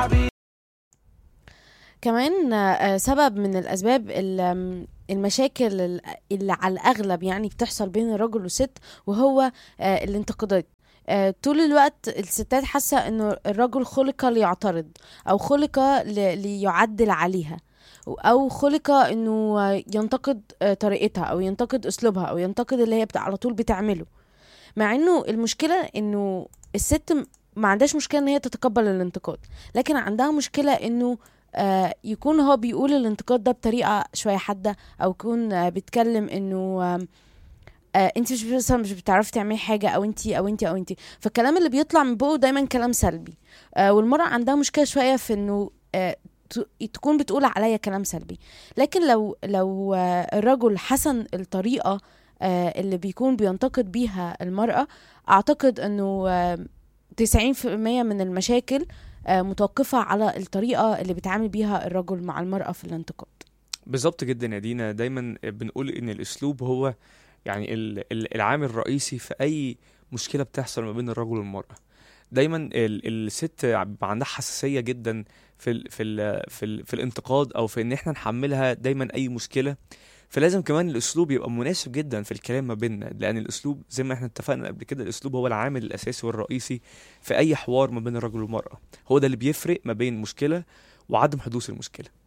كمان آه، سبب من الأسباب ال- آم، المشاكل ال- اللي على الأغلب يعني بتحصل بين الرجل والست وهو آه، الانتقادات آه، طول الوقت الستات حاسة انه الرجل خلق ليعترض او خلق ل- ليعدل عليها او خلق انه آه، ينتقد آه، طريقتها او ينتقد اسلوبها او ينتقد اللي هي بت- على طول بتعمله مع انه المشكلة انه الست م- ما عندهاش مشكلة ان هي تتقبل الانتقاد لكن عندها مشكلة انه آه، يكون هو بيقول الانتقاد ده بطريقة شوية حادة او يكون آه، بيتكلم انه آم، آه انت مش مثلا مش بتعرفي تعملي حاجة او انت او انت او انت فالكلام اللي بيطلع من بقه دايما كلام سلبي آه والمرأة عندها مشكلة شوية في انه آه ت- تكون بتقول عليا كلام سلبي لكن لو لو آه الرجل حسن الطريقة آه اللي بيكون بينتقد بيها المرأة اعتقد انه آه 90% من المشاكل آه متوقفة على الطريقة اللي بيتعامل بيها الرجل مع المرأة في الانتقاد بالظبط جدا يا دينا دايما بنقول ان الاسلوب هو يعني ال- ال- العامل الرئيسي في اي مشكله بتحصل ما بين الرجل والمراه دايما ال- الست بيبقى عندها حساسيه جدا في ال في ال في, ال في الانتقاد او في ان احنا نحملها دايما اي مشكله فلازم كمان الاسلوب يبقى مناسب جدا في الكلام ما بيننا لان الاسلوب زي ما احنا اتفقنا قبل كده الاسلوب هو العامل الاساسي والرئيسي في اي حوار ما بين الرجل والمراه هو ده اللي بيفرق ما بين مشكله وعدم حدوث المشكله